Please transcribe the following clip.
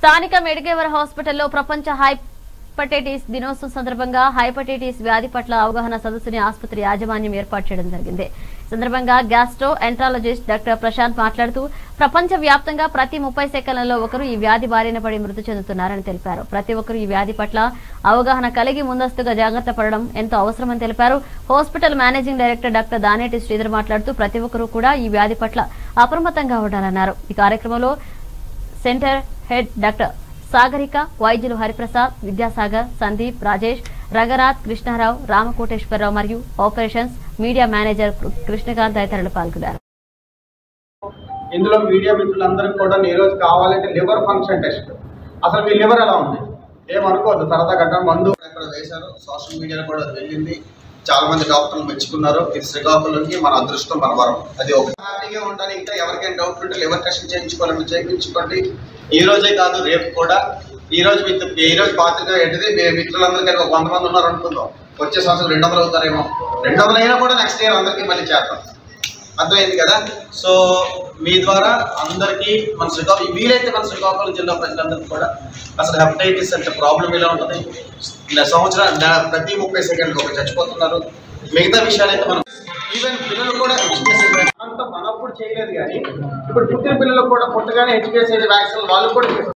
స్థానిక మెడికేవర్ హాస్పిటల్లో ప్రపంచ హైపటైటిస్ దినోత్సవం సందర్భంగా హైపటైటిస్ వ్యాధి పట్ల అవగాహన సదస్సుని ఆసుపత్రి యాజమాన్యం ఏర్పాటు చేయడం జరిగింది ఈ సందర్భంగా గ్యాస్ట్రో ఎంట్రాలజిస్ట్ డాక్టర్ ప్రశాంత్ మాట్లాడుతూ ప్రపంచ వ్యాప్తంగా ప్రతి ముప్పై సెకండ్లలో ఒకరు ఈ వ్యాధి బారిన పడి మృతి చెందుతున్నారని తెలిపారు ప్రతి ఒక్కరూ ఈ వ్యాధి పట్ల అవగాహన కలిగి ముందస్తుగా జాగ్రత్త పడడం ఎంతో అవసరమని తెలిపారు hospital managing director doctor Daneti Sridhar మాట్లాడుతూ ప్రతి ఒక్కరూ కూడా ఈ వ్యాధి పట్ల అప్రమత్తంగా ఉండాలన్నారు ఈ కార్యక్రమంలో సెంటర్ హెడ్ డాక్టర్ సాగరిక వైద్యులు హరిప్రసాద్ విద్యాసాగర్ సందీప్ రాజేష్ రంగనాథ్ కృష్ణారావు రామకోటేశ్వరరావు మరియు ఆపరేషన్స్ మీడియా మేనేజర్ కృష్ణకాంత్ తదితరులు పాల్గొన్నారు ఇందులో మీడియా మిత్రులందరికీ కూడా ఈ రోజు కావాలంటే లివర్ ఫంక్షన్ టెస్ట్ అసలు మీ లివర్ ఎలా ఉంది ఏమనుకోవద్దు సరదా గట్ట మందు ఇక్కడ వేశారు సోషల్ మీడియాలో కూడా అది వెళ్ళింది చాలా మంది డాక్టర్లు మెచ్చుకున్నారు ఇది శ్రీకాకుళంకి మన అదృష్టం మన వరం అది ఒక హ్యాపీగా ఉండాలి ఇంకా ఎవరికైనా డౌట్ ఉంటే లివర్ టెస్ట్ చేయించుకోవాలని చేయించుకోండి ఈ రోజే కాదు రేపు కూడా ఈ రోజు మిత్రు ఈ రోజు పాత్రిక ఏంటిది మీ మిత్రులందరికీ ఒక వంద మంది ఉన్నారు అనుకుందాం వచ్చే సంవత్సరం రెండు వందలు అవుతారేమో రెండు వందలు అయినా కూడా నెక్స్ట్ ఇయర్ అందరికీ మళ్ళీ చేద్దాం అర్థమైంది కదా సో మీ ద్వారా అందరికీ మన శ్రీకాకుళం వీలైతే మన శ్రీకాకుళం జిల్లా ప్రజలందరికీ కూడా అసలు హెపటైటిస్ అంటే ప్రాబ్లం ఎలా ఉంటుంది ఇలా సంవత్సరం దా- ప్రతి ముప్పై సెకండ్లు ఒక చచ్చిపోతున్నారు మిగతా విషయాలైతే మనం ఈవెన్ పిల్లలు కూడా హెచ్పిఎస్ అంతా మనప్పుడు చేయలేదు కానీ ఇప్పుడు పుట్టిన పిల్లలకు కూడా పుట్టగానే హెచ్పిఎస్ వ్యాక్సిన్ వాళ్ళు కూడా